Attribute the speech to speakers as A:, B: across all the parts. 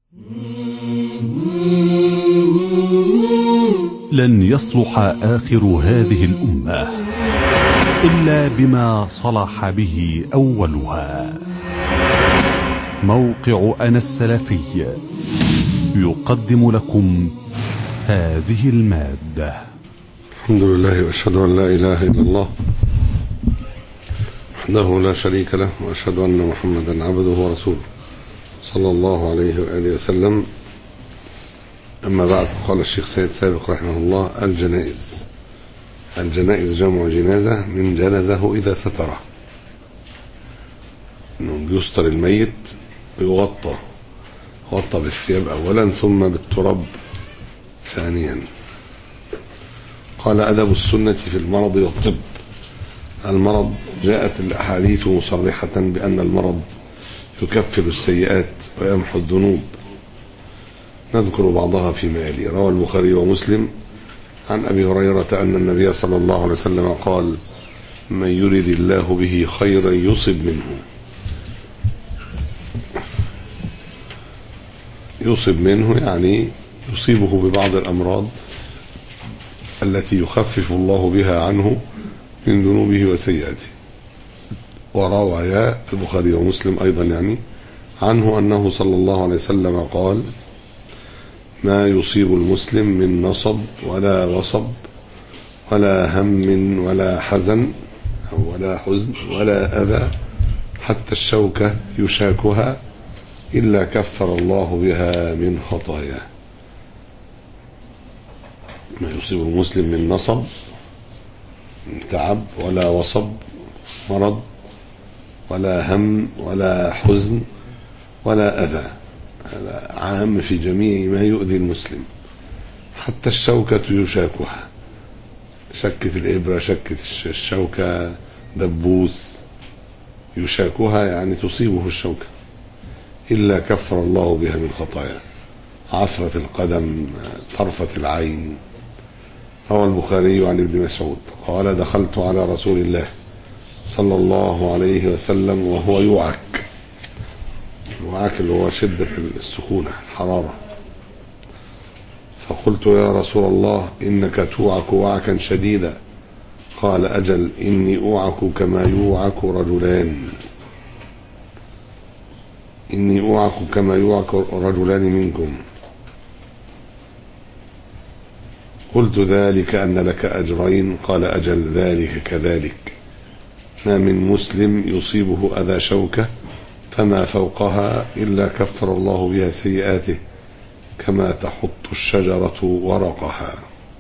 A: لن يصلح آخر هذه الأمة إلا بما صلح به أولها موقع أنا السلفي يقدم لكم هذه المادة
B: الحمد لله واشهد ان لا اله الا الله وحده لا شريك له واشهد ان محمدا عبده ورسوله صلى الله عليه واله وسلم اما بعد قال الشيخ سيد سابق رحمه الله الجنائز الجنائز جمع جنازه من جنزه اذا ستره انه بيستر الميت ويغطى يغطى بالثياب اولا ثم بالتراب ثانيا قال أدب السنة في المرض والطب المرض جاءت الأحاديث مصرحة بأن المرض يكفر السيئات ويمحو الذنوب نذكر بعضها فيما يلي روى البخاري ومسلم عن أبي هريرة أن النبي صلى الله عليه وسلم قال من يرد الله به خيرا يصب منه يصب منه يعني يصيبه ببعض الأمراض التي يخفف الله بها عنه من ذنوبه وسيئاته وروى البخاري ومسلم أيضا يعني عنه أنه صلى الله عليه وسلم قال ما يصيب المسلم من نصب ولا وصب ولا هم ولا حزن أو ولا حزن ولا أذى حتى الشوكة يشاكها إلا كفر الله بها من خطاياه ما يصيب المسلم من نصب من تعب ولا وصب مرض ولا هم ولا حزن ولا أذى هذا عام في جميع ما يؤذي المسلم حتى الشوكة يشاكها شكة الإبرة شكة الشوكة دبوس يشاكها يعني تصيبه الشوكة إلا كفر الله بها من خطاياه عثرة القدم طرفة العين روى البخاري عن ابن مسعود قال دخلت على رسول الله صلى الله عليه وسلم وهو يوعك الوعك اللي هو شدة السخونة الحرارة فقلت يا رسول الله إنك توعك وعكا شديدا قال أجل إني أوعك كما يوعك رجلان إني أوعك كما يوعك رجلان منكم قلت ذلك أن لك أجرين قال أجل ذلك كذلك ما من مسلم يصيبه أذى شوكة فما فوقها إلا كفر الله بها سيئاته كما تحط الشجرة ورقها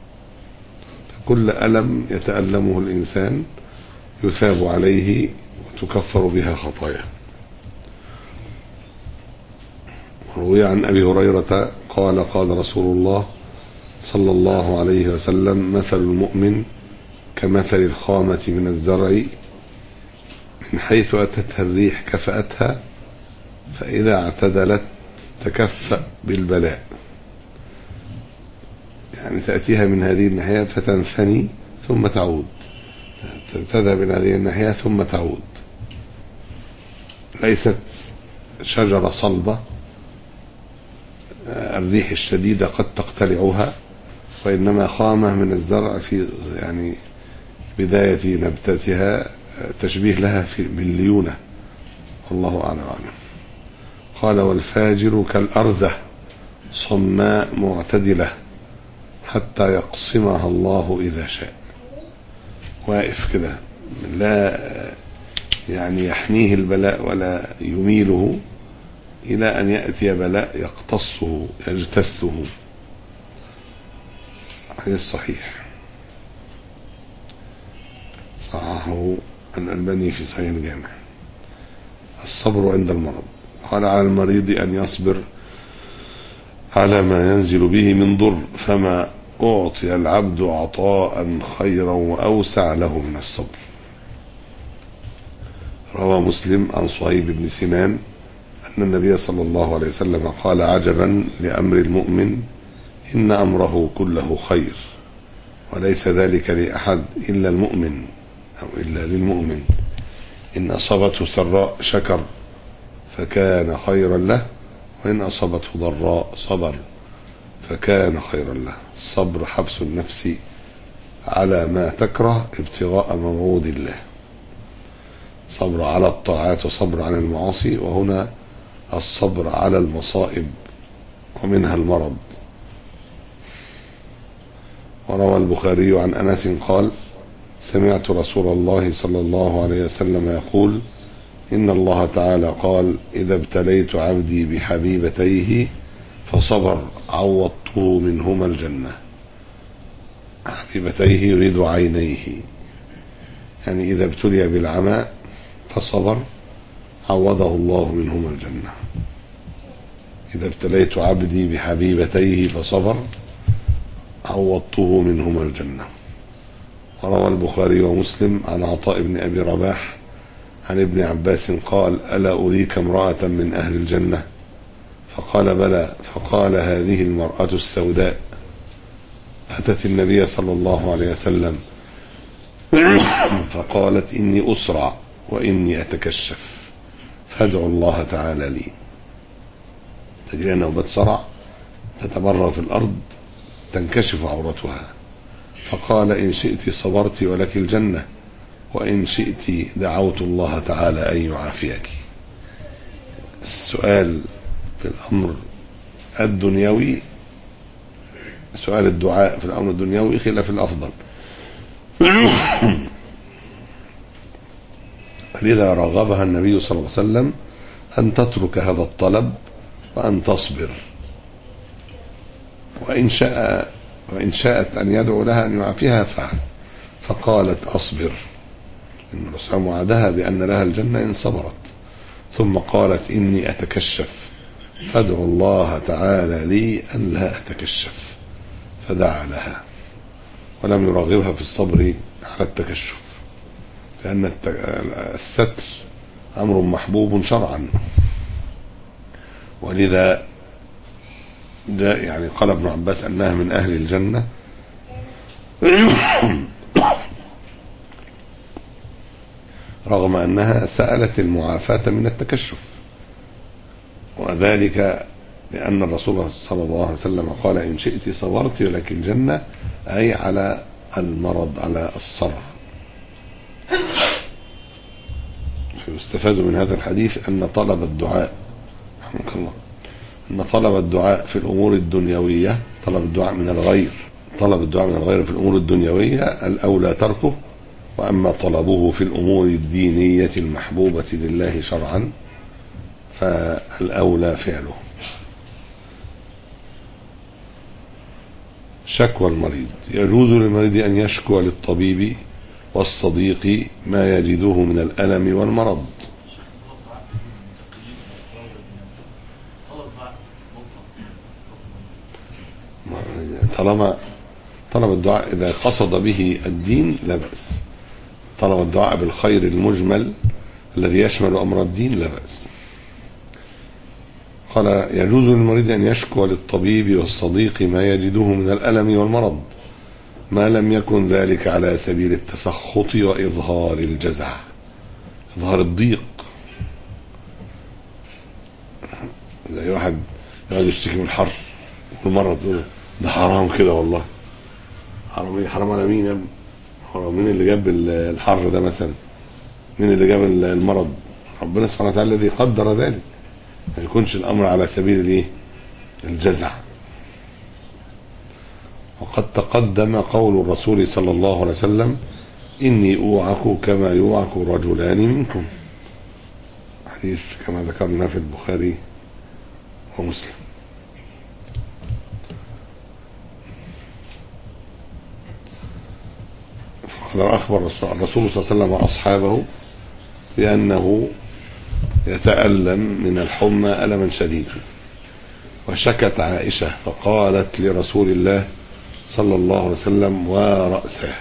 B: كل ألم يتألمه الإنسان يثاب عليه وتكفر بها خطاياه وروي عن أبي هريرة قال قال رسول الله صلى الله عليه وسلم مثل المؤمن كمثل الخامة من الزرع من حيث أتتها الريح كفأتها فإذا اعتدلت تكفأ بالبلاء يعني تأتيها من هذه الناحية فتنثني ثم تعود تذهب من هذه الناحية ثم تعود ليست شجرة صلبة الريح الشديدة قد تقتلعها وإنما خامة من الزرع في يعني بداية نبتتها تشبيه لها في بالليونة والله أعلم أعلم قال والفاجر كالأرزة صماء معتدلة حتى يقسمها الله إذا شاء واقف كده لا يعني يحنيه البلاء ولا يميله إلى أن يأتي بلاء يقتصه يجتثه حديث صحيح صححه الألباني في صحيح الجامع الصبر عند المرض قال على المريض أن يصبر على ما ينزل به من ضر فما أعطي العبد عطاء خيرا وأوسع له من الصبر روى مسلم عن صهيب بن سنان أن النبي صلى الله عليه وسلم قال عجبا لأمر المؤمن إن أمره كله خير وليس ذلك لأحد إلا المؤمن أو إلا للمؤمن إن أصابته سراء شكر فكان خيرا له وإن أصابته ضراء صبر فكان خيرا له الصبر حبس النفس على ما تكره ابتغاء موعود الله صبر على الطاعات وصبر عن المعاصي وهنا الصبر على المصائب ومنها المرض وروى البخاري عن أنس قال سمعت رسول الله صلى الله عليه وسلم يقول إن الله تعالى قال إذا ابتليت عبدي بحبيبتيه فصبر عوضته منهما الجنة حبيبتيه يريد عينيه يعني إذا ابتلي بالعمى فصبر عوضه الله منهما الجنة إذا ابتليت عبدي بحبيبتيه فصبر عوضته منهما الجنة وروى البخاري ومسلم عن عطاء بن أبي رباح عن ابن عباس قال ألا أريك امرأة من أهل الجنة فقال بلى فقال هذه المرأة السوداء أتت النبي صلى الله عليه وسلم فقالت إني أسرع وإني أتكشف فادعوا الله تعالى لي تجري نوبة صرع تتمرغ في الأرض تنكشف عورتها فقال إن شئت صبرت ولك الجنة وإن شئت دعوت الله تعالى أن يعافيك السؤال في الأمر الدنيوي سؤال الدعاء في الأمر الدنيوي خلاف الأفضل لذا رغبها النبي صلى الله عليه وسلم أن تترك هذا الطلب وأن تصبر وإن شاء وإن شاءت أن يدعو لها أن يعافيها فعل فقالت أصبر إن الرسول وعدها بأن لها الجنة إن صبرت ثم قالت إني أتكشف فادعوا الله تعالى لي أن لا أتكشف فدعا لها ولم يرغبها في الصبر على التكشف لأن الستر أمر محبوب شرعا ولذا جاء يعني قال ابن عباس أنها من أهل الجنة رغم أنها سألت المعافاة من التكشف وذلك لأن الرسول صلى الله عليه وسلم قال إن شئت صبرت ولك الجنة أي على المرض على الصرع يستفاد من هذا الحديث أن طلب الدعاء رحمك الله أن طلب الدعاء في الأمور الدنيوية طلب الدعاء من الغير طلب الدعاء من الغير في الأمور الدنيوية الأولى تركه وأما طلبه في الأمور الدينية المحبوبة لله شرعا فالأولى فعله شكوى المريض يجوز للمريض أن يشكو للطبيب والصديق ما يجده من الألم والمرض طالما طلب الدعاء إذا قصد به الدين لا بأس طلب الدعاء بالخير المجمل الذي يشمل أمر الدين لا بأس قال يجوز للمريض أن يشكو للطبيب والصديق ما يجده من الألم والمرض ما لم يكن ذلك على سبيل التسخط وإظهار الجزع إظهار الضيق زي واحد يقعد يشتكي من الحر والمرض يقول ده حرام كده والله حرام ايه حرام على مين يا ابني هو مين اللي جاب الحر ده مثلا مين اللي جاب المرض ربنا سبحانه وتعالى الذي قدر ذلك ما يكونش الامر على سبيل الايه الجزع وقد تقدم قول الرسول صلى الله عليه وسلم إني أوعك كما يوعك رجلان منكم حديث كما ذكرنا في البخاري ومسلم فقد أخبر الرسول صلى الله عليه وسلم أصحابه بأنه يتألم من الحمى ألما شديدا وشكت عائشة فقالت لرسول الله صلى الله عليه وسلم ورأسه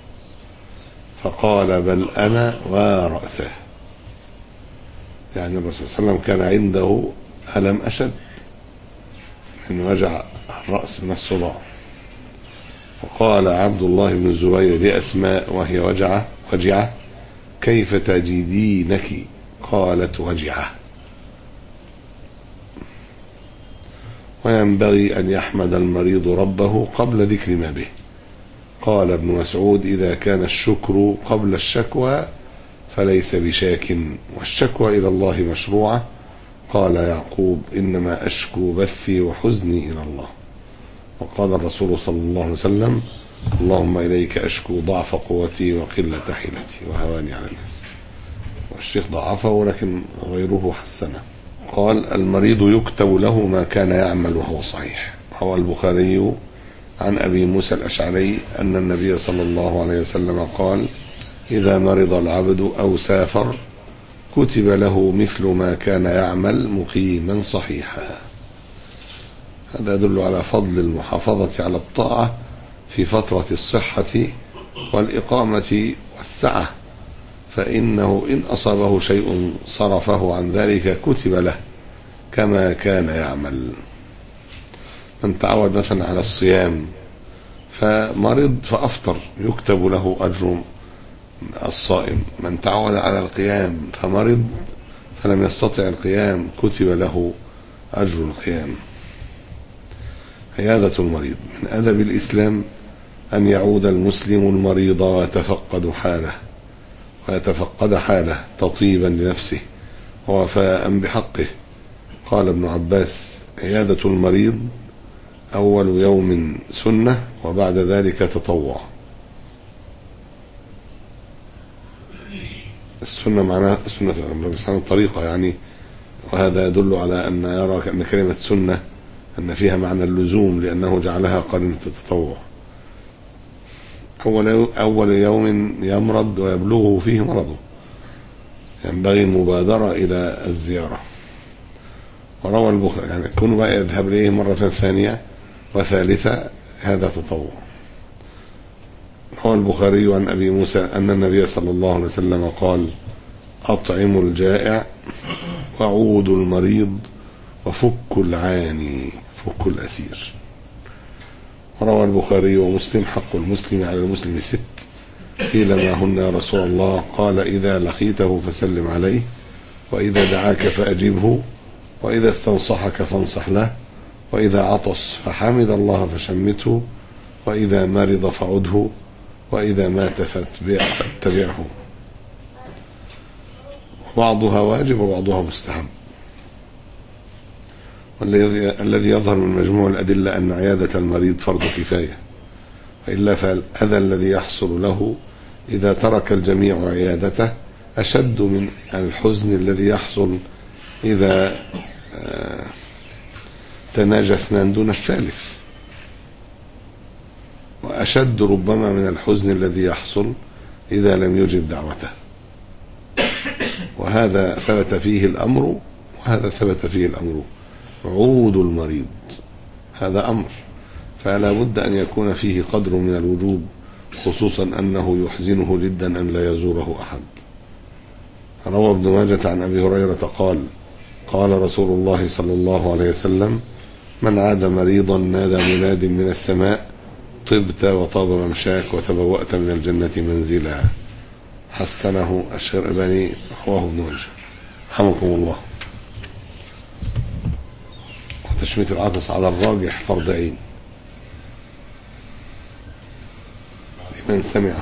B: فقال بل أنا ورأسه يعني الرسول صلى الله عليه وسلم كان عنده ألم أشد من وجع الرأس من الصداع وقال عبد الله بن الزبير لأسماء وهي وجعة وجعة كيف تجدينك قالت وجعة وينبغي أن يحمد المريض ربه قبل ذكر ما به قال ابن مسعود إذا كان الشكر قبل الشكوى فليس بشاك والشكوى إلى الله مشروعة قال يعقوب إنما أشكو بثي وحزني إلى الله وقال الرسول صلى الله عليه وسلم اللهم إليك أشكو ضعف قوتي وقلة حيلتي وهواني على الناس والشيخ ضعفه ولكن غيره حسنه قال المريض يكتب له ما كان يعمل وهو صحيح روى البخاري عن أبي موسى الأشعري أن النبي صلى الله عليه وسلم قال إذا مرض العبد أو سافر كتب له مثل ما كان يعمل مقيما صحيحا هذا يدل على فضل المحافظة على الطاعة في فترة الصحة والإقامة والسعة فإنه إن أصابه شيء صرفه عن ذلك كتب له كما كان يعمل من تعود مثلا على الصيام فمرض فأفطر يكتب له أجر الصائم من تعود على القيام فمرض فلم يستطع القيام كتب له أجر القيام عيادة المريض من أدب الإسلام أن يعود المسلم المريض ويتفقد حاله ويتفقد حاله تطيبا لنفسه ووفاء بحقه قال ابن عباس عيادة المريض أول يوم سنة وبعد ذلك تطوع السنة معناها سنة الإسلام الطريقة يعني وهذا يدل على أن يرى أن كلمة سنة أن فيها معنى اللزوم لأنه جعلها قرينة التطوع أول أول يوم يمرض ويبلغه فيه مرضه ينبغي المبادرة إلى الزيارة وروى البخاري يعني كون بقى يذهب إليه مرة ثانية وثالثة هذا تطوع روى البخاري عن أبي موسى أن النبي صلى الله عليه وسلم قال أطعموا الجائع وعودوا المريض وفكوا العاني فكوا الأسير روى البخاري ومسلم حق المسلم على المسلم ست قيل ما هن يا رسول الله قال إذا لقيته فسلم عليه وإذا دعاك فأجبه وإذا استنصحك فانصح له وإذا عطس فحمد الله فشمته وإذا مرض فعده وإذا مات فاتبعه بعضها واجب وبعضها مستحب والذي الذي يظهر من مجموع الأدلة أن عيادة المريض فرض كفاية وإلا فالأذى الذي يحصل له إذا ترك الجميع عيادته أشد من الحزن الذي يحصل إذا تناجى اثنان دون الثالث وأشد ربما من الحزن الذي يحصل إذا لم يجب دعوته وهذا ثبت فيه الأمر وهذا ثبت فيه الأمر عود المريض هذا أمر فلا بد أن يكون فيه قدر من الوجوب خصوصا أنه يحزنه جدا أن لا يزوره أحد روى ابن ماجة عن أبي هريرة قال قال رسول الله صلى الله عليه وسلم من عاد مريضا نادى مناد من السماء طبت وطاب ممشاك وتبوأت من الجنة منزلا حسنه الشرباني رواه ابن ماجه رحمكم الله وتشميت العطس على الراجح فرض عين لمن سمعه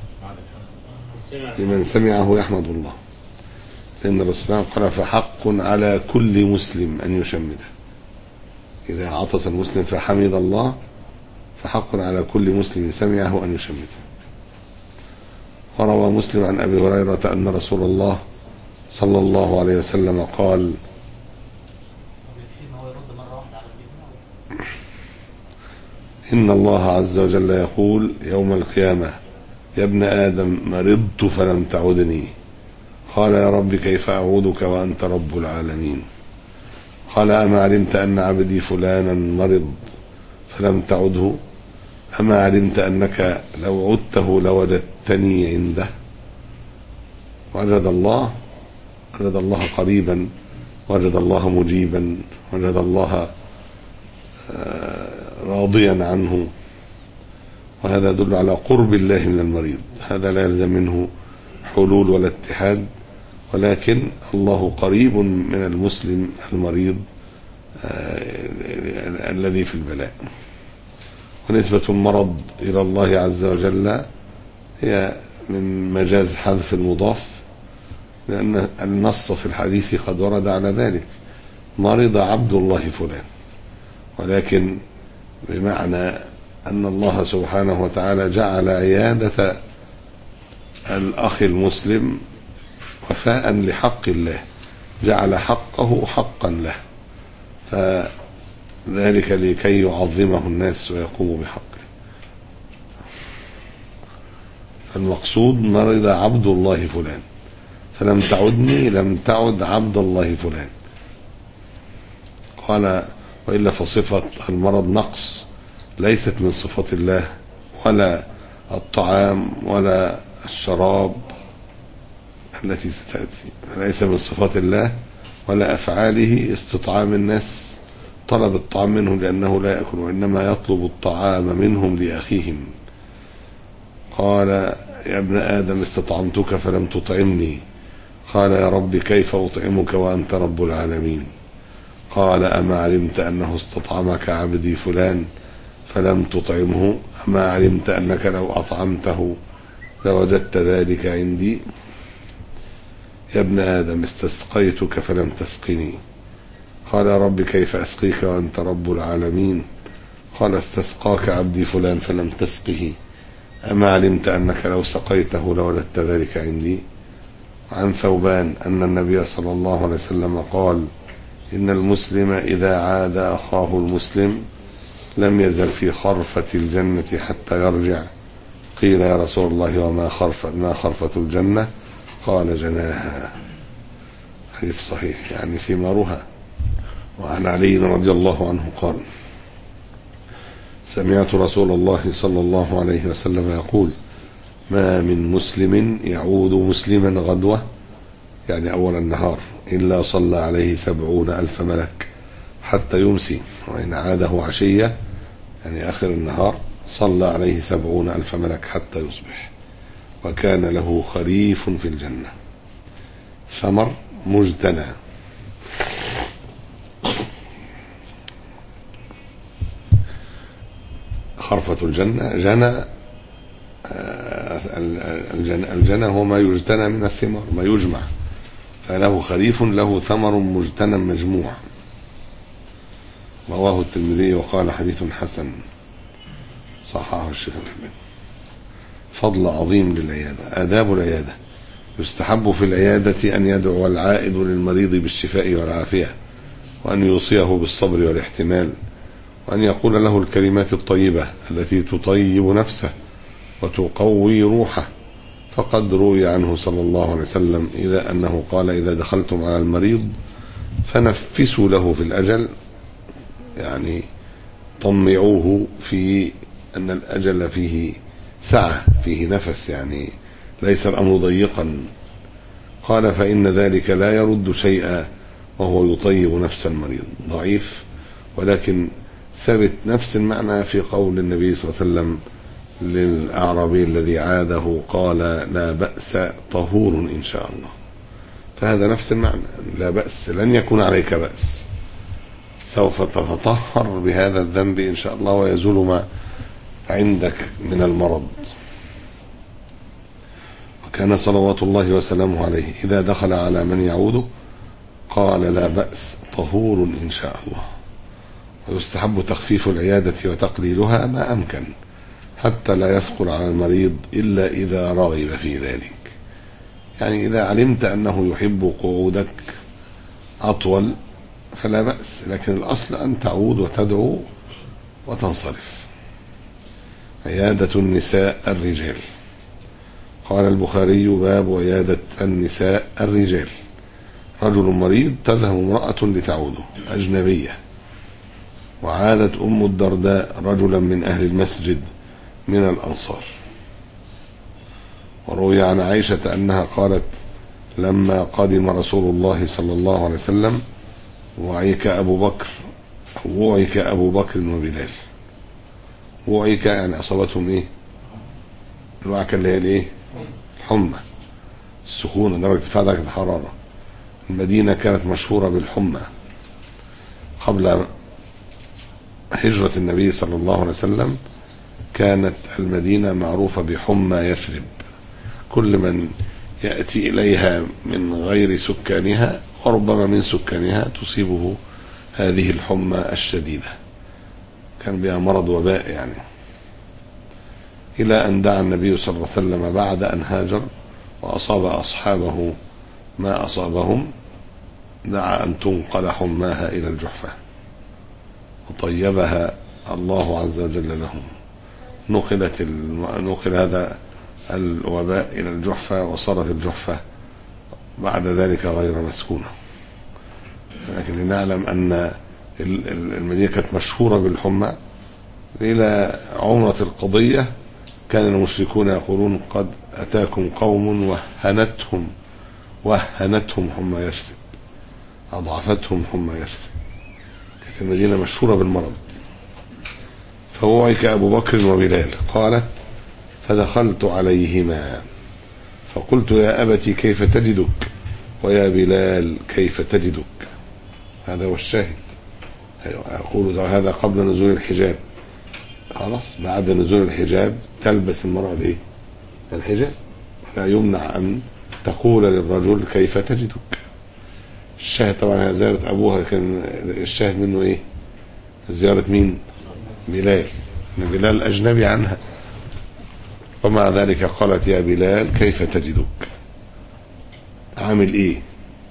B: لمن سمعه يحمد الله لأن الرسول قال فحق على كل مسلم أن يشمده إذا عطس المسلم فحمد الله فحق على كل مسلم سمعه أن يشمته وروى مسلم عن أبي هريرة أن رسول الله صلى الله عليه وسلم قال إن الله عز وجل يقول يوم القيامة يا ابن آدم مرضت فلم تعدني قال يا رب كيف أعودك وأنت رب العالمين قال أما علمت أن عبدي فلانا مرض فلم تعده أما علمت أنك لو عدته لوجدتني عنده وجد الله وجد الله قريبا وجد الله مجيبا وجد الله راضيا عنه وهذا يدل على قرب الله من المريض هذا لا يلزم منه حلول ولا اتحاد ولكن الله قريب من المسلم المريض الذي في البلاء ونسبة المرض إلى الله عز وجل هي من مجاز حذف المضاف لأن النص في الحديث قد ورد على ذلك مرض عبد الله فلان ولكن بمعنى أن الله سبحانه وتعالى جعل عيادة الأخ المسلم وفاء لحق الله جعل حقه حقا له فذلك لكي يعظمه الناس ويقوموا بحقه المقصود مرض عبد الله فلان فلم تعدني لم تعد عبد الله فلان قال وإلا فصفة المرض نقص ليست من صفات الله ولا الطعام ولا الشراب التي ستأتي ليس من صفات الله ولا أفعاله استطعام الناس طلب الطعام منهم لأنه لا يأكل وإنما يطلب الطعام منهم لأخيهم قال يا ابن آدم استطعمتك فلم تطعمني قال يا رب كيف أطعمك وأنت رب العالمين قال أما علمت أنه استطعمك عبدي فلان فلم تطعمه أما علمت أنك لو أطعمته لوجدت ذلك عندي يا ابن آدم استسقيتك فلم تسقني قال يا رب كيف أسقيك وأنت رب العالمين قال استسقاك عبدي فلان فلم تسقه أما علمت أنك لو سقيته لوجدت ذلك عندي عن ثوبان أن النبي صلى الله عليه وسلم قال إن المسلم إذا عاد أخاه المسلم لم يزل في خرفة الجنة حتى يرجع قيل يا رسول الله وما خرفة ما خرفة الجنة قال جناها حديث صحيح يعني ثمارها وعن علي رضي الله عنه قال سمعت رسول الله صلى الله عليه وسلم يقول ما من مسلم يعود مسلما غدوة يعني أول النهار إلا صلى عليه سبعون ألف ملك حتى يمسي وإن عاده عشية يعني آخر النهار صلى عليه سبعون ألف ملك حتى يصبح وكان له خريف في الجنة ثمر مجتنى خرفة الجنة جنى الجنى هو ما يجتنى من الثمار ما يجمع فله خريف له ثمر مجتنى مجموع رواه الترمذي وقال حديث حسن صححه الشيخ الألباني فضل عظيم للعيادة آداب العيادة يستحب في العيادة أن يدعو العائد للمريض بالشفاء والعافية وأن يوصيه بالصبر والاحتمال وأن يقول له الكلمات الطيبة التي تطيب نفسه وتقوي روحه فقد روي عنه صلى الله عليه وسلم إذا أنه قال إذا دخلتم على المريض فنفسوا له في الأجل يعني طمعوه في أن الأجل فيه سعة فيه نفس يعني ليس الأمر ضيقا قال فإن ذلك لا يرد شيئا وهو يطيب نفس المريض ضعيف ولكن ثبت نفس المعنى في قول النبي صلى الله عليه وسلم للأعرابي الذي عاده قال لا بأس طهور إن شاء الله فهذا نفس المعنى لا بأس لن يكون عليك بأس سوف تتطهر بهذا الذنب إن شاء الله ويزول ما عندك من المرض وكان صلوات الله وسلامه عليه إذا دخل على من يعوده قال لا بأس طهور إن شاء الله ويستحب تخفيف العيادة وتقليلها ما أمكن حتى لا يثقل على المريض إلا إذا رغب في ذلك يعني إذا علمت أنه يحب قعودك أطول فلا بأس لكن الأصل أن تعود وتدعو وتنصرف عيادة النساء الرجال قال البخاري باب عيادة النساء الرجال رجل مريض تذهب امرأة لتعوده أجنبية وعادت أم الدرداء رجلا من أهل المسجد من الأنصار وروي عن عائشة أنها قالت لما قدم رسول الله صلى الله عليه وسلم وعيك أبو بكر وعيك أبو بكر وبلال وعيك يعني أصابتهم إيه الوعكة اللي هي الإيه الحمى السخونة درجة ارتفاع درجة الحرارة المدينة كانت مشهورة بالحمى قبل هجرة النبي صلى الله عليه وسلم كانت المدينة معروفة بحمى يثرب كل من يأتي إليها من غير سكانها وربما من سكانها تصيبه هذه الحمى الشديدة كان بها مرض وباء يعني إلى أن دعا النبي صلى الله عليه وسلم بعد أن هاجر وأصاب أصحابه ما أصابهم دعا أن تنقل حماها إلى الجحفة وطيبها الله عز وجل لهم نقلت الم... نقل هذا الوباء إلى الجحفة وصارت الجحفة بعد ذلك غير مسكونة لكن لنعلم أن المدينة كانت مشهورة بالحمى إلى عمرة القضية كان المشركون يقولون قد أتاكم قوم وهنتهم وهنتهم حمى يثرب أضعفتهم حمى يثرب كانت المدينة مشهورة بالمرض فوعك أبو بكر وبلال قالت فدخلت عليهما فقلت يا أبت كيف تجدك ويا بلال كيف تجدك هذا هو الشاهد يقول هذا قبل نزول الحجاب خلاص بعد نزول الحجاب تلبس المرأة الايه الحجاب لا يمنع أن تقول للرجل كيف تجدك الشاهد طبعا زيارة أبوها كان الشاهد منه إيه زيارة مين بلال ان بلال أجنبي عنها ومع ذلك قالت يا بلال كيف تجدك عامل إيه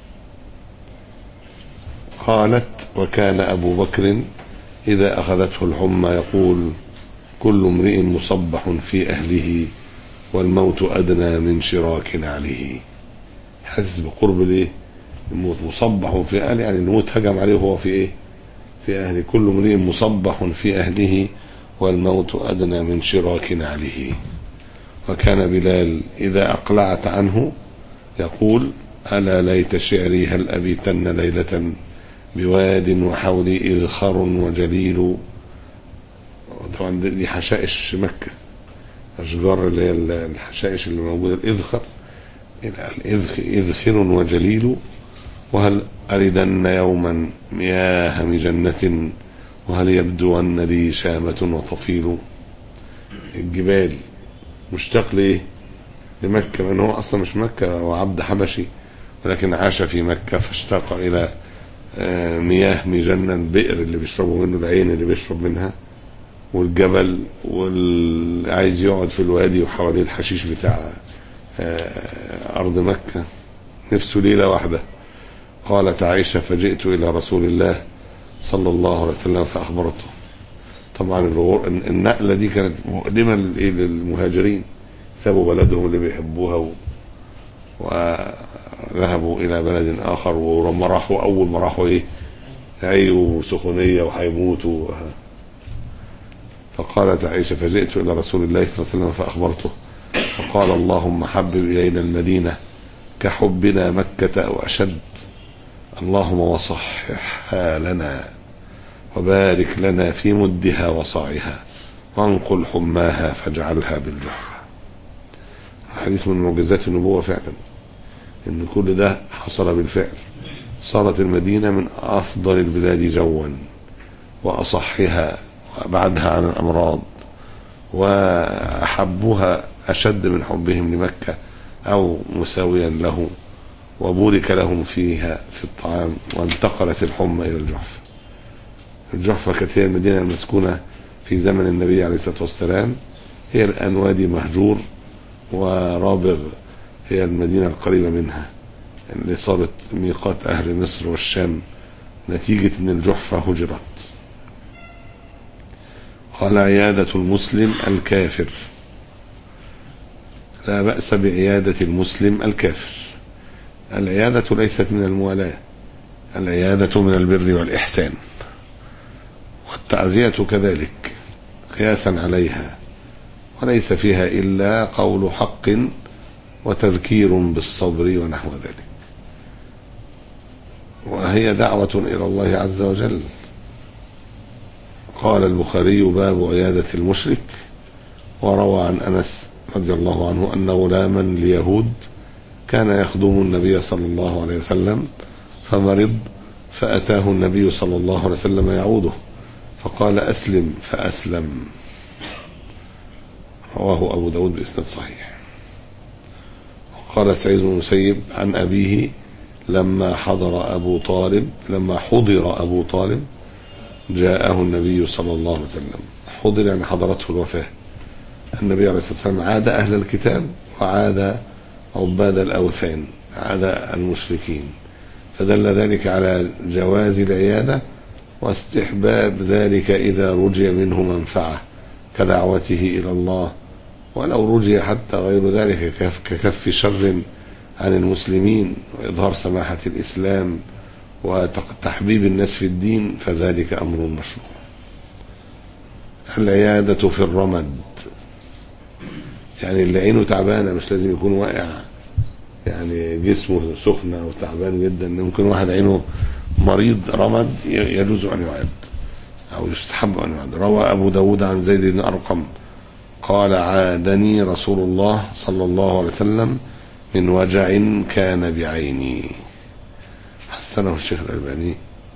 B: قالت وكان أبو بكر إذا أخذته الحمى يقول كل امرئ مصبح في أهله والموت أدنى من شراك عليه حاسس بقرب الايه الموت مصبح في أهله يعني الموت هجم عليه وهو في ايه في أهله كل امرئ مصبح في أهله والموت أدنى من شراك عليه وكان بلال إذا أقلعت عنه يقول ألا ليت شعري هل أبيتن ليلة بواد وحولي إذخر وجليل طبعا دي حشائش مكة أشجار اللي هي الحشائش اللي موجودة الإذخر الإذخ إذخر وجليل وهل أردن يوما مياه جنة وهل يبدون لي شامة وطفيل الجبال مشتاق لإيه لمكة من هو أصلا مش مكة هو عبد حبشي ولكن عاش في مكة فاشتاق إلى مياه مجنة البئر اللي بيشربوا منه العين اللي بيشرب منها والجبل واللي عايز يقعد في الوادي وحواليه الحشيش بتاع أرض مكة نفسه ليلة واحدة قالت عائشة فجئت إلى رسول الله صلى الله عليه وسلم فأخبرته طبعا النقلة دي كانت مؤلمة للمهاجرين سابوا بلدهم اللي بيحبوها و... وذهبوا إلى بلد آخر ولما راحوا أول ما راحوا إيه عيوا سخونية وهيموتوا فقالت عائشة فجئت إلى رسول الله صلى الله عليه وسلم فأخبرته فقال اللهم حبب إلينا المدينة كحبنا مكة أو أشد اللهم وصححها لنا وبارك لنا في مدها وصاعها وانقل حماها فاجعلها بالجحفة حديث من معجزات النبوة فعلا ان كل ده حصل بالفعل صارت المدينة من أفضل البلاد جوا وأصحها وأبعدها عن الأمراض وأحبها أشد من حبهم لمكة أو مساويا له وبورك لهم فيها في الطعام وانتقلت الحمى إلى الجحفة الجحفة كانت هي المدينة المسكونة في زمن النبي عليه الصلاة والسلام هي الآن وادي مهجور ورابغ هي المدينة القريبة منها اللي صارت ميقات أهل مصر والشام نتيجة أن الجحفة هجرت قال عيادة المسلم الكافر لا بأس بعيادة المسلم الكافر العيادة ليست من الموالاة العيادة من البر والإحسان والتعزية كذلك قياسا عليها وليس فيها إلا قول حق وتذكير بالصبر ونحو ذلك وهي دعوة إلى الله عز وجل قال البخاري باب عيادة المشرك وروى عن أنس رضي الله عنه أن غلاما ليهود كان يخدم النبي صلى الله عليه وسلم فمرض فأتاه النبي صلى الله عليه وسلم يعوده فقال أسلم فأسلم رواه أبو داود بإسناد صحيح وقال سعيد بن المسيب عن أبيه لما حضر أبو طالب لما حضر أبو طالب جاءه النبي صلى الله عليه وسلم حضر يعني حضرته الوفاة النبي عليه الصلاة والسلام عاد أهل الكتاب وعاد عباد الأوثان عاد المشركين فدل ذلك على جواز العيادة واستحباب ذلك إذا رجي منه منفعة كدعوته إلى الله ولو رجي حتى غير ذلك ككف, ككف شر عن المسلمين وإظهار سماحة الإسلام وتحبيب الناس في الدين فذلك أمر مشروع العيادة في الرمد يعني اللي عينه تعبانة مش لازم يكون واقع يعني جسمه سخن أو تعبان جدا ممكن واحد عينه مريض رمد يجوز أن يعد أو يستحب أن يعد روى أبو داود عن زيد بن أرقم قال عادني رسول الله صلى الله عليه وسلم من وجع كان بعيني حسنه الشيخ الألباني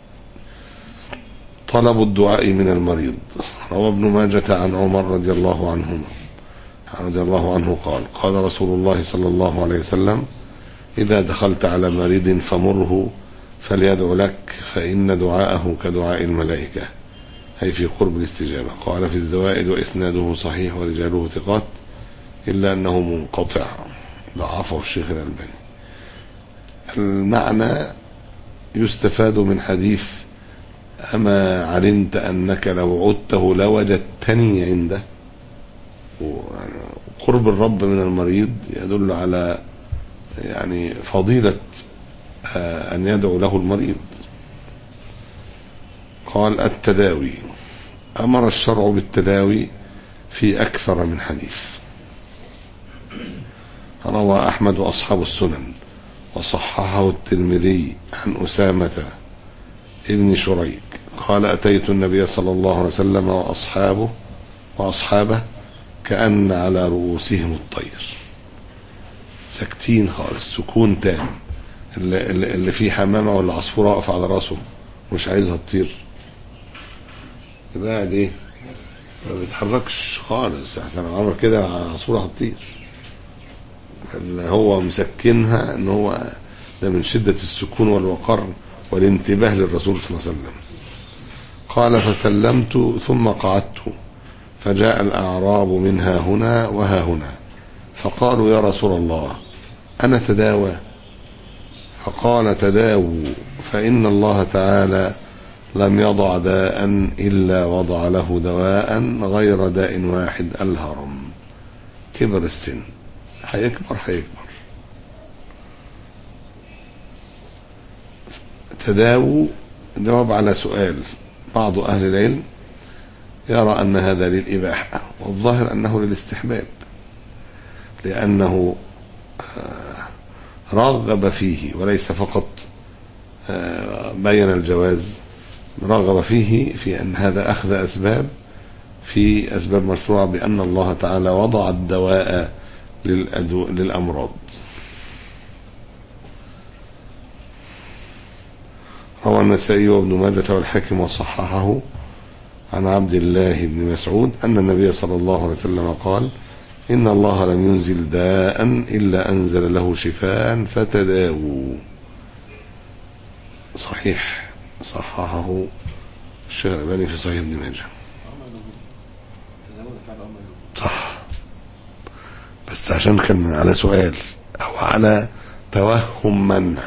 B: طلب الدعاء من المريض روى ابن ماجة عن عمر رضي الله عنهما رضي الله عنه قال قال رسول الله صلى الله عليه وسلم إذا دخلت على مريض فمره فليدعو لك فإن دعاءه كدعاء الملائكة أي في قرب الاستجابة قال في الزوائد وإسناده صحيح ورجاله ثقات إلا أنه منقطع ضعفه الشيخ الألباني المعنى يستفاد من حديث أما علمت أنك لو عدته لوجدتني عنده قرب الرب من المريض يدل على يعني فضيلة أن يدعو له المريض قال التداوي أمر الشرع بالتداوي في أكثر من حديث روى أحمد وأصحاب السنن وصححه الترمذي عن أسامة ابن شريك قال أتيت النبي صلى الله عليه وسلم وأصحابه وأصحابه كأن على رؤوسهم الطير ساكتين خالص سكون تام اللي, اللي فيه حمامة ولا عصفورة واقف على راسه مش عايزها تطير يبقى قاعد ايه ما بيتحركش خالص احسن عمر كده عصفورة هتطير اللي هو مسكنها ان هو ده من شدة السكون والوقر والانتباه للرسول صلى الله عليه وسلم قال فسلمت ثم قعدت فجاء الأعراب منها هنا وها هنا فقالوا يا رسول الله أنا تداوى فقال تداووا فإن الله تعالى لم يضع داء إلا وضع له دواء غير داء واحد الهرم كبر السن هيكبر هيكبر تداووا جواب على سؤال بعض أهل العلم يرى أن هذا للإباحة والظاهر أنه للاستحباب لأنه رغب فيه وليس فقط بين الجواز رغب فيه في أن هذا أخذ أسباب في أسباب مشروعة بأن الله تعالى وضع الدواء للأمراض روى النسائي وابن ماجة والحاكم وصححه عن عبد الله بن مسعود أن النبي صلى الله عليه وسلم قال إن الله لم ينزل داء إلا أنزل له شفاء فتداووا صحيح صححه الشيخ الألباني في صحيح ابن ماجه صح بس عشان كان على سؤال أو على توهم منع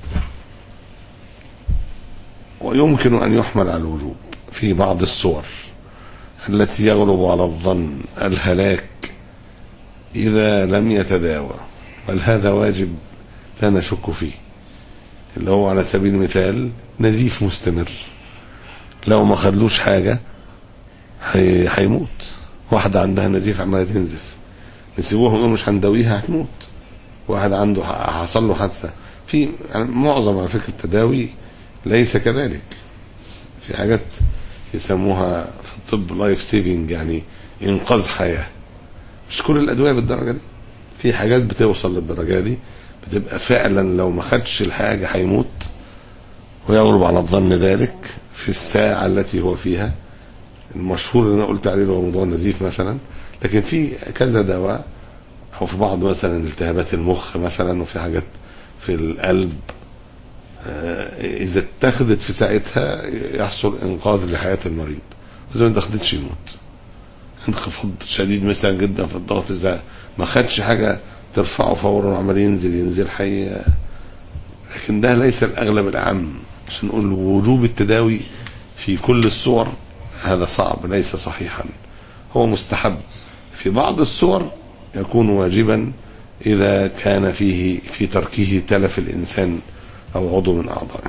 B: ويمكن أن يحمل على الوجوب في بعض الصور التي يغلب على الظن الهلاك إذا لم يتداوى بل هذا واجب لا نشك فيه اللي هو على سبيل المثال نزيف مستمر لو ما خلوش حاجة هيموت واحدة عندها نزيف عمالة تنزف نسيبوها ونقول مش هنداويها هتموت واحد عنده حصل له حادثة في يعني معظم على فكرة التداوي ليس كذلك في حاجات يسموها في الطب لايف سيفنج يعني انقاذ حياه مش كل الادويه بالدرجه دي في حاجات بتوصل للدرجه دي بتبقى فعلا لو ما خدش الحاجه هيموت ويغلب على الظن ذلك في الساعه التي هو فيها المشهور اللي انا قلت عليه اللي هو موضوع النزيف مثلا لكن في كذا دواء او في بعض مثلا التهابات المخ مثلا وفي حاجات في القلب آه، اذا اتخذت في ساعتها يحصل انقاذ لحياه المريض واذا ما اتخذتش يموت انخفاض شديد مثلا جدا في الضغط اذا ما خدش حاجه ترفعه فورا وعمال ينزل ينزل حي لكن ده ليس الاغلب الاعم عشان نقول وجوب التداوي في كل الصور هذا صعب ليس صحيحا هو مستحب في بعض الصور يكون واجبا اذا كان فيه في تركه تلف الانسان او عضو من اعضائه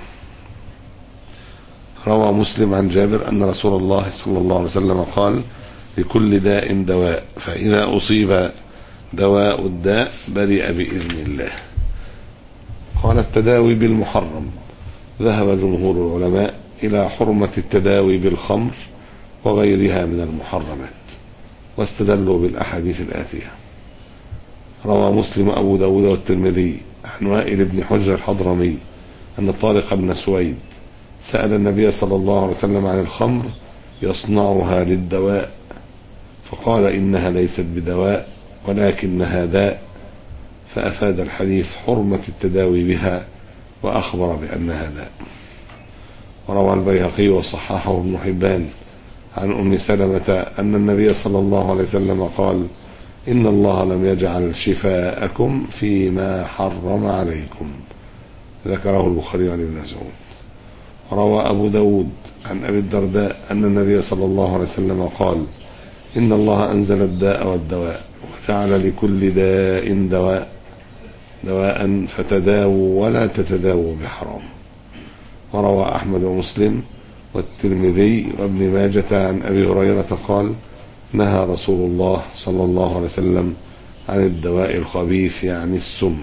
B: روى مسلم عن جابر ان رسول الله صلى الله عليه وسلم قال لكل داء دواء فاذا اصيب دواء الداء برئ باذن الله قال التداوي بالمحرم ذهب جمهور العلماء الى حرمه التداوي بالخمر وغيرها من المحرمات واستدلوا بالاحاديث الاتيه روى مسلم ابو داود والترمذي عن وائل بن حجر الحضرمي ان طارق بن سويد سال النبي صلى الله عليه وسلم عن الخمر يصنعها للدواء فقال انها ليست بدواء ولكنها داء فافاد الحديث حرمه التداوي بها واخبر بانها داء وروى البيهقي وصححه ابن حبان عن ام سلمه ان النبي صلى الله عليه وسلم قال ان الله لم يجعل شفاءكم فيما حرم عليكم ذكره البخاري عن ابن مسعود روى أبو داود عن أبي الدرداء أن النبي صلى الله عليه وسلم قال إن الله أنزل الداء والدواء وجعل لكل داء دواء دواء فتداووا ولا تتداووا بحرام وروى أحمد ومسلم والترمذي وابن ماجة عن أبي هريرة قال نهى رسول الله صلى الله عليه وسلم عن الدواء الخبيث يعني السم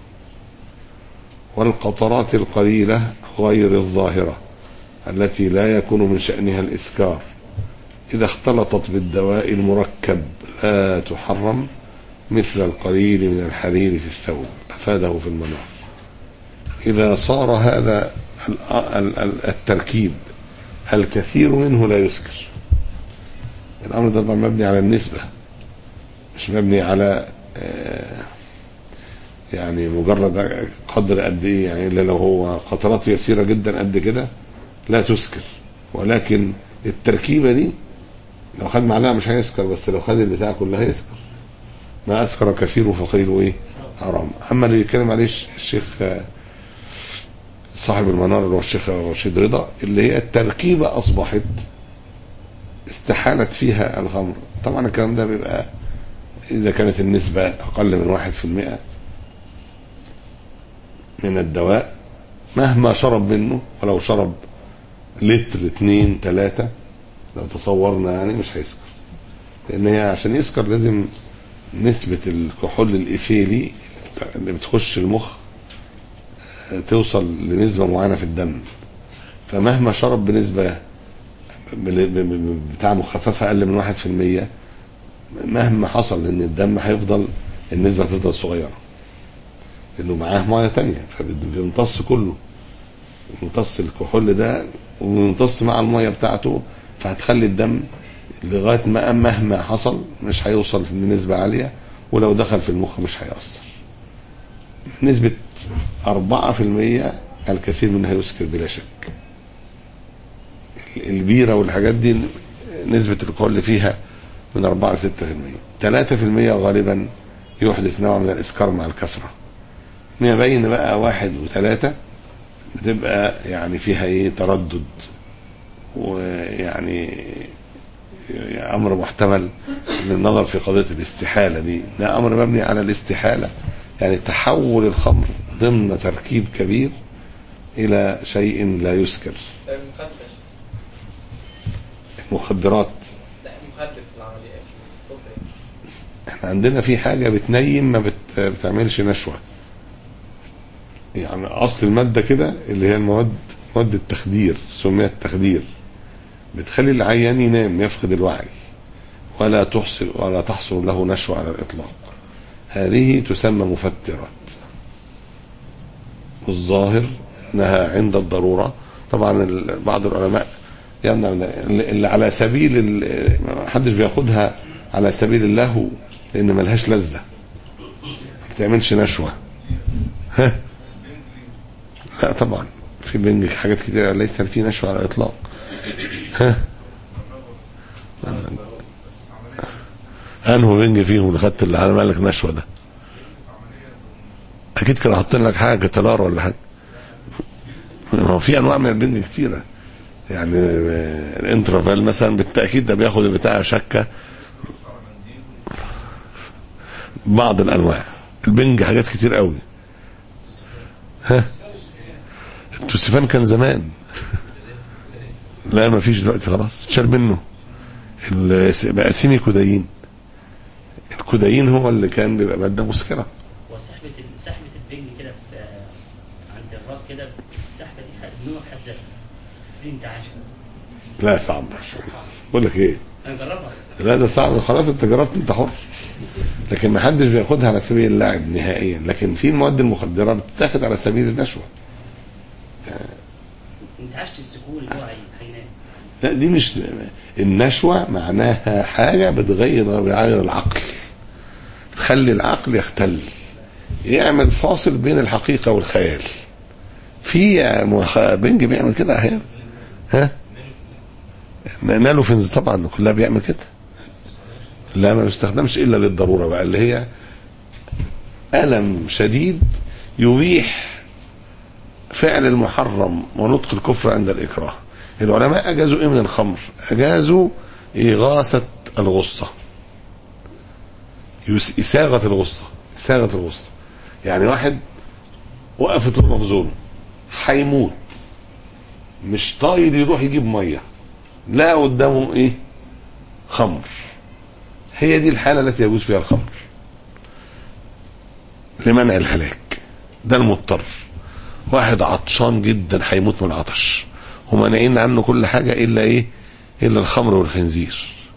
B: والقطرات القليلة غير الظاهرة التي لا يكون من شأنها الإسكار إذا اختلطت بالدواء المركب لا تحرم مثل القليل من الحرير في الثوب أفاده في المنار إذا صار هذا التركيب الكثير منه لا يسكر الأمر ده طبعا مبني على النسبة مش مبني على يعني مجرد قدر قد ايه يعني الا لو هو قطرات يسيره جدا قد كده لا تسكر ولكن التركيبه دي لو خد معلقه مش هيسكر بس لو خد البتاع كلها هيسكر ما اسكر كثير فقليل ايه حرام اما اللي بيتكلم عليه الشيخ صاحب المنار اللي هو الشيخ رشيد رضا اللي هي التركيبه اصبحت استحالت فيها الخمر طبعا الكلام ده بيبقى اذا كانت النسبه اقل من واحد في المئه من الدواء مهما شرب منه ولو شرب لتر اتنين تلاتة لو تصورنا يعني مش هيسكر لان هي عشان يسكر لازم نسبة الكحول الايثيلي اللي بتخش المخ توصل لنسبة معينة في الدم فمهما شرب بنسبة بتاع مخففة أقل من واحد في المية مهما حصل إن الدم هيفضل النسبة هتفضل صغيرة لأنه معاه مية تانية فبيمتص كله يمتص الكحول ده ويمتص مع المية بتاعته فهتخلي الدم لغاية ما مهما حصل مش هيوصل لنسبة عالية ولو دخل في المخ مش هيأثر نسبة أربعة في المية الكثير منها يسكر بلا شك البيرة والحاجات دي نسبة الكحول فيها من أربعة لستة في المية ثلاثة في المية غالبا يحدث نوع من الإسكار مع الكثرة ما بين بقى واحد وثلاثة بتبقى يعني فيها ايه تردد ويعني امر محتمل للنظر في قضيه الاستحاله دي ده امر مبني على الاستحاله يعني تحول الخمر ضمن تركيب كبير الى شيء لا يسكر المخدرات
C: لا مخدر في العمليات
B: احنا عندنا في حاجه بتنيم ما بت... بتعملش نشوه يعني اصل الماده كده اللي هي المواد مواد التخدير سميت تخدير بتخلي العيان ينام يفقد الوعي ولا تحصل ولا تحصل له نشوة على الإطلاق هذه تسمى مفترات والظاهر أنها عند الضرورة طبعا بعض العلماء يمنع من اللي اللي على سبيل ال- ما حدش بياخدها على سبيل اللهو لان ملهاش لذه ما بتعملش نشوه ها لا طبعا في بنج حاجات كتير ليس في نشوه على الاطلاق ها انه بنج فيهم اللي خدت اللي عمل لك نشوه ده اكيد كانوا حاطين لك حاجه تلار ولا حاجه ما هو في انواع من البنج كتيره يعني آه، الانترافال مثلا بالتاكيد ده بياخد بتاع شكه بعض الانواع البنج حاجات كتير قوي ها التوسيفان كان زمان لا ما فيش دلوقتي خلاص اتشال منه ال- بقى سيمي كودايين الكودايين هو اللي كان بيبقى ماده مسكره
D: وسحبة ال- سحبة البنج كده في عند الراس كده السحبة دي خد- نوع حد ذاتها دي انت عايش
B: لا صعب بقول لك ايه
D: انا جربها
B: لا ده صعب خلاص انت جربت انت حر لكن ما حدش بياخدها على سبيل اللعب نهائيا لكن في المواد المخدره بتتاخد على سبيل النشوه
D: انت عشت السكون اللي هو هي- هينام
B: لا دي مش النشوه معناها حاجه بتغير بيغير العقل تخلي العقل يختل يعمل فاصل بين الحقيقه والخيال في مخ- بنج بيعمل كده احيانا ها نالوفينز طبعا كلها بيعمل كده لا ما بيستخدمش الا للضروره بقى اللي هي الم شديد يبيح فعل المحرم ونطق الكفر عند الاكراه العلماء اجازوا ايه من الخمر اجازوا اغاثه الغصه يس- اساغه الغصه اساغه الغصه يعني واحد وقفت له مخزونه هيموت مش طايل يروح يجيب ميه لا قدامه ايه خمر هي دي الحالة التي يجوز فيها الخمر لمنع الهلاك ده المضطر واحد عطشان جدا هيموت من العطش ومانعين عنه كل حاجة إلا إيه إلا الخمر والخنزير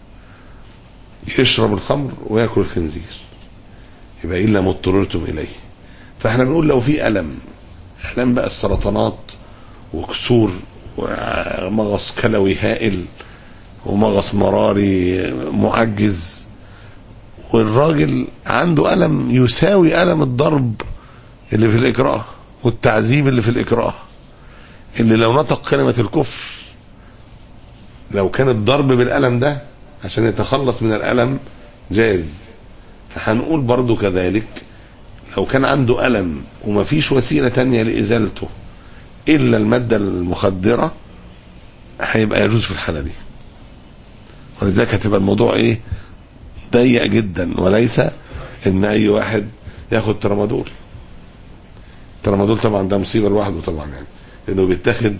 B: يشرب الخمر وياكل الخنزير يبقى إلا ما اضطررتم إليه فاحنا بنقول لو في ألم ألم بقى السرطانات وكسور ومغص كلوي هائل ومغص مراري معجز والراجل عنده ألم يساوي ألم الضرب اللي في الإكراه والتعذيب اللي في الإكراه اللي لو نطق كلمة الكفر لو كان الضرب بالألم ده عشان يتخلص من الألم جاز فهنقول برضو كذلك لو كان عنده ألم ومفيش وسيلة تانية لإزالته إلا المادة المخدرة هيبقى يجوز في الحالة دي ولذلك هتبقى الموضوع ايه ضيق جدا وليس ان اي واحد ياخد ترامادول ترامادول طبعا ده مصيبه لوحده طبعا يعني لانه بيتاخد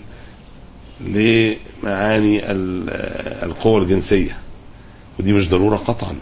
B: لمعاني ال- القوة الجنسية ودي مش ضرورة قطعا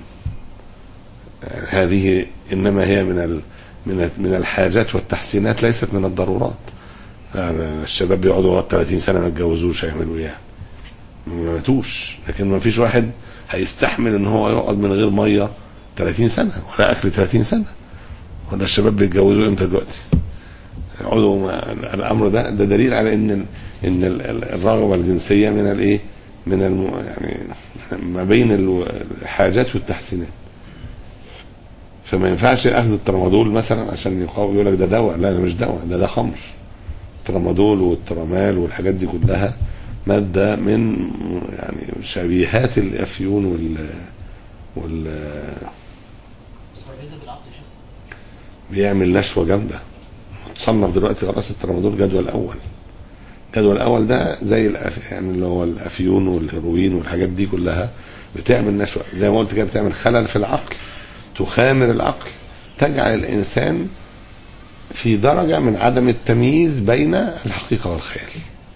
B: هذه انما هي من ال من ال- من الحاجات والتحسينات ليست من الضرورات يعني الشباب بيقعدوا لغايه 30 سنه ما يتجوزوش هيعملوا ايه؟ ما ماتوش لكن ما فيش واحد هيستحمل ان هو يقعد من غير ميه 30 سنه ولا اكل 30 سنه ولا الشباب بيتجوزوا امتى دلوقتي؟ يقعدوا مع- الامر ده ده دليل على ان ال- ان ال- ال- الرغبه الجنسيه من الايه؟ من الم يعني ما بين ال- الحاجات والتحسينات. فما ينفعش اخذ الترامادول مثلا عشان يقاوم يقول لك ده دواء لا ده مش دواء ده ده خمر. الترامادول والترامال والحاجات دي كلها مادة من يعني شبيهات الأفيون وال وال
D: بس هو الجزء بالعقد يا شيخ
B: بيعمل نشوة جامدة تصنف دلوقتي خلاص الترامادول جدول أول الجدول الأول ده زي الأف... يعني اللي هو الأفيون والهيروين والحاجات دي كلها بتعمل نشوة زي ما قلت كده بتعمل خلل في العقل تخامر العقل تجعل الإنسان في درجة من عدم التمييز بين الحقيقة والخيال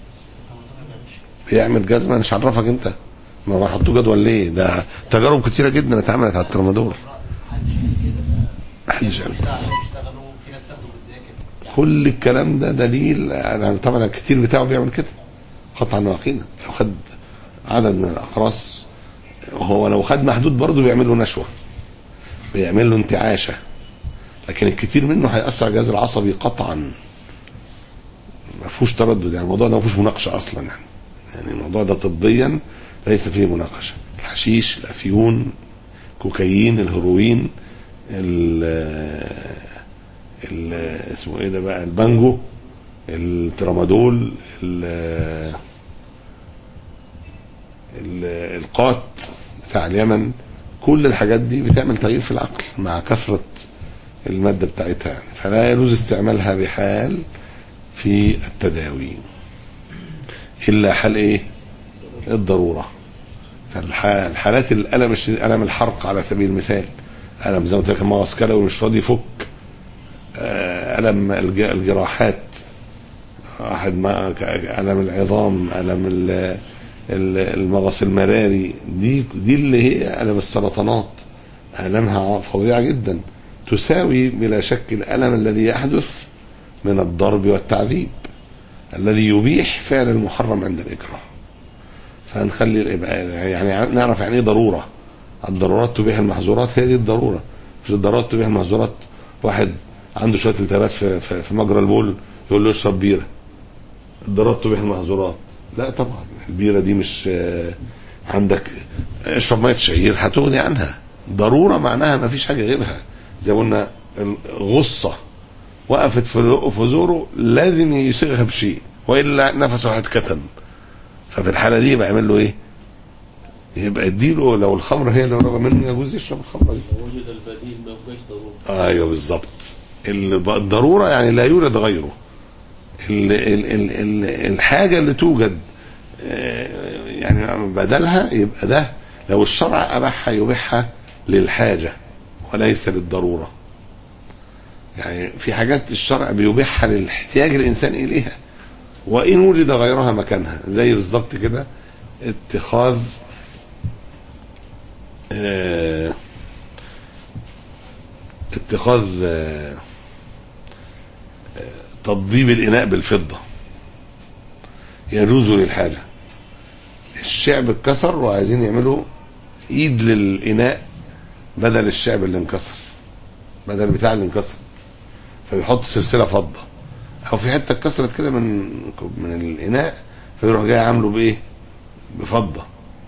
B: بيعمل جزمة مش عرفك انت ما هو حطوه جدول ليه ده تجارب كتيرة جدا اتعملت على الترامادول محدش قال
C: يشتغلوا في ناس تاخده بتذاكر
B: كل الكلام ده دليل يعني طبعا الكتير بتاعه بيعمل كده قطعا ويقينا لو خد عدد من الاقراص هو لو خد محدود برضه بيعمل له نشوه بيعمل له انتعاشه لكن الكتير منه هيأثر على الجهاز العصبي قطعا ما فيهوش تردد يعني الموضوع ده ما فيهوش مناقشه اصلا يعني يعني الموضوع ده طبيا ليس فيه مناقشه الحشيش الافيون كوكايين الهيروين ال ال اسمه ايه ده بقى البانجو الترامادول ال- ال- القات بتاع اليمن كل الحاجات دي بتعمل تغيير في العقل مع كثرة المادة بتاعتها يعني فلا يجوز استعمالها بحال في التداوي إلا حال إيه الضرورة فالحالات الألم الشديد ألم الحرق على سبيل المثال ألم زي ما قلت لك مغص كلوي مش راضي يفك آه، ألم الج- الجراحات واحد ما ألم العظام ألم ال- ال- المغص المراري دي دي اللي هي ألم السرطانات ألمها فظيعة جدا تساوي بلا شك الألم الذي يحدث من الضرب والتعذيب الذي يبيح فعل المحرم عند الإكراه فنخلي يعني نعرف يعني ايه ضروره الضرورات تبيح المحظورات هي دي الضروره مش الضرورات تبيح المحظورات واحد عنده شويه التهابات في, في, في مجرى البول يقول له اشرب بيره الضرورات تبيح المحظورات لا طبعا البيره دي مش آه، عندك اشرب ميه شعير هتغني عنها ضروره معناها ما فيش حاجه غيرها زي ما قلنا الغصه وقفت في في زوره لازم يصيغها بشيء والا نفسه هيتكتم ففي الحاله دي يبقى يعمل له ايه؟ يبقى اديله لو الخمر هي اللي قريبه منه يجوز يشرب الخمره دي
E: وجد البديل ما بقاش ضروري
B: ايوه بالظبط ال- بقى الضروره يعني لا يوجد غيره ال ال ال ال الحاجه اللي توجد آه، يعني بدلها يبقى ده لو الشرع اباحها يبيحها للحاجه وليس للضروره يعني في حاجات الشرع بيبيحها للاحتياج الانسان اليها وان وجد غيرها مكانها زي بالظبط كده اتخاذ آه، اتخاذ آه، آه، تطبيب الإناء بالفضة يجوز للحاجة الشعب اتكسر وعايزين يعملوا ايد للإناء بدل الشعب اللي انكسر بدل بتاع اللي انكسر فبيحط سلسلة فضة أو في حتة اتكسرت كده من من الإناء فيروح جاي عامله بإيه؟ بفضة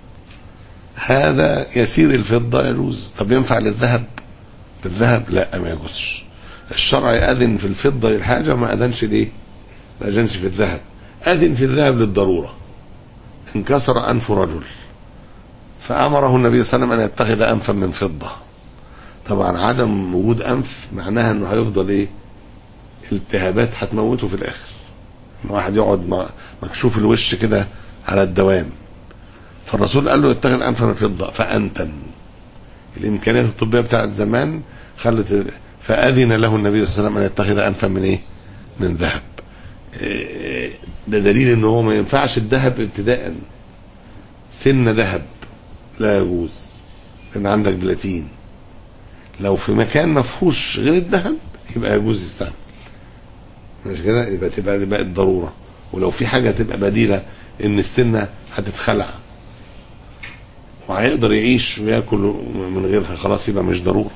B: هذا يسير الفضة يجوز طب ينفع للذهب الذهب لا ما يجوزش الشرع أذن في الفضة للحاجة ما أذنش ليه ما أذنش في الذهب أذن في الذهب للضرورة انكسر أنف رجل فأمره النبي صلى الله عليه وسلم أن يتخذ أنفا من فضة طبعا عدم وجود أنف معناها أنه هيفضل إيه التهابات هتموته في الآخر إن واحد يقعد م- مكشوف الوش كده على الدوام فالرسول قال له اتخذ أنفا من فضة فأنتن الامكانيات الطبيه بتاعت زمان خلت فاذن له النبي صلى الله عليه وسلم ان يتخذ انفا من ايه؟ من ذهب. إيه، ده دليل ان هو ما ينفعش الذهب ابتداء. سن ذهب لا يجوز لان عندك بلاتين. لو في مكان ما فيهوش غير الذهب يبقى يجوز يستعمل. مش كده؟ يبقى تبقى بقت ضروره. ولو في حاجه تبقى بديله ان السنه هتتخلع وهيقدر يعيش وياكل من غيرها خلاص يبقى مش ضروري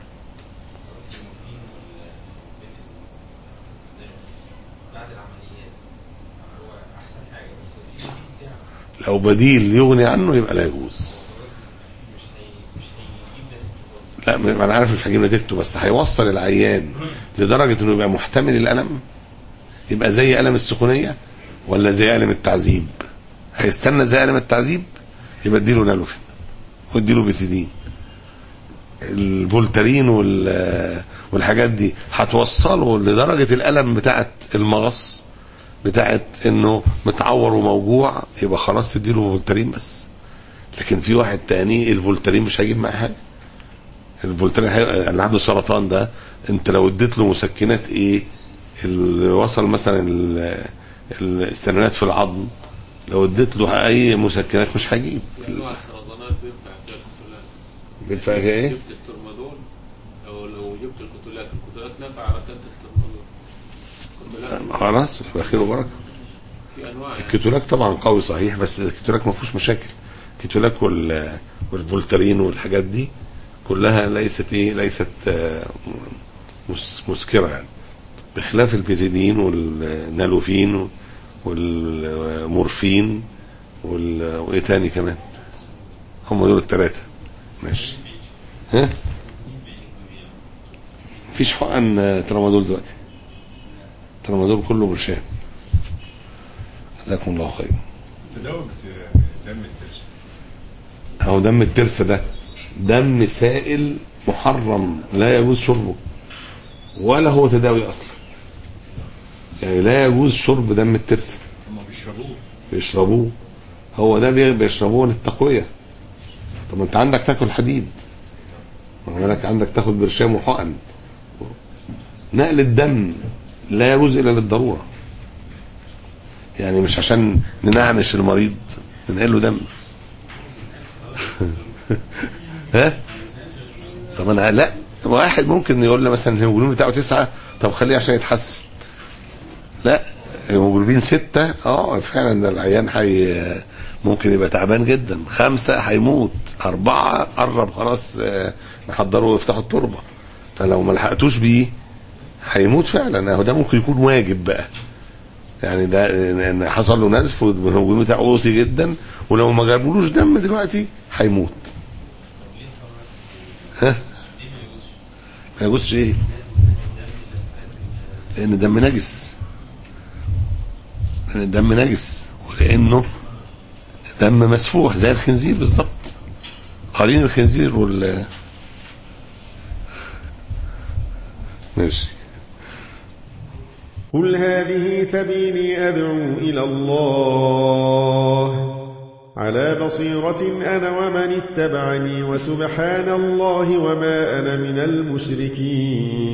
C: بعد العمليات هو احسن حاجه بس في بديل بتاع
B: لو بديل يغني عنه يبقى لا يجوز
C: مش هي مش هيجيب نتيجه
B: لا ما انا عارف مش هجيب نتيجته بس هيوصل العيان لدرجه انه يبقى محتمل الالم يبقى زي الم السخونيه ولا زي الم التعذيب هيستنى زي الم التعذيب يبقى اديله نالوفين واديله بيثيدين الفولترين وال والحاجات دي هتوصله لدرجه الالم بتاعت المغص بتاعت انه متعور وموجوع يبقى خلاص تديله فولترين بس لكن في واحد تاني الفولترين مش هيجيب معاه حاجه الفولترين هي- اللي عنده سرطان ده انت لو اديت له مسكنات ايه اللي وصل مثلا ال- الاستنانات في العظم لو اديت له اي مسكنات مش هيجيب
E: في انواع السرطانات بينفع فيها الكتولات
B: بيدفع فيها ايه؟
E: جبت الترمادول او لو جبت الكتولات الكتولات نافعه على كانت الترمادول الكتولات
B: خلاص يبقى خير وبركه
E: في انواع يعني
B: الكتولاك طبعا قوي صحيح بس الكتولاك ما فيهوش مشاكل الكتولاك وال والفولترين والحاجات دي كلها ليست ايه ليست آه، مس- مسكره يعني بخلاف البيتيدين والنالوفين والمورفين وال... وايه تاني كمان هم دول الثلاثه ماشي ها مفيش حقن ترامادول دلوقتي ترامادول كله برشام جزاكم الله خير
F: تداول دم الترس
B: اهو دم الترس ده دم سائل محرم لا يجوز شربه ولا هو تداوي اصلا يعني لا يجوز شرب دم الترس
F: هم بيشربوه
B: بيشربوه هو ده بي- بيشربوه للتقويه طب ما انت عندك تاكل حديد ما بالك عندك تاخد برشام وحقن نقل الدم لا يجوز الا للضروره يعني مش عشان ننعنش المريض ننقل له دم ها طب انا لا واحد ممكن يقول لي مثلا الهيموجلوبين بتاعه تسعة طب خليه عشان يتحسن لا هيموجلوبين ستة اه فعلا ده العيان حي ممكن يبقى تعبان جدا خمسة هيموت أربعة قرب خلاص آه، يحضروا ويفتحوا التربة فلو ما لحقتوش بيه هيموت فعلا اهو ده ممكن يكون واجب بقى يعني ده ان حصل له نزف والهيموجلوبين بتاعه واطي جدا ولو ما جابولوش دم دلوقتي هيموت ها ما يجوزش ايه لان الدم نجس لان الدم نجس ولانه دم مسفوح زي الخنزير بالظبط قرين الخنزير وال ماشي
G: قل هذه سبيلي أدعو إلى الله على بصيرة أنا ومن اتبعني وسبحان الله وما أنا من المشركين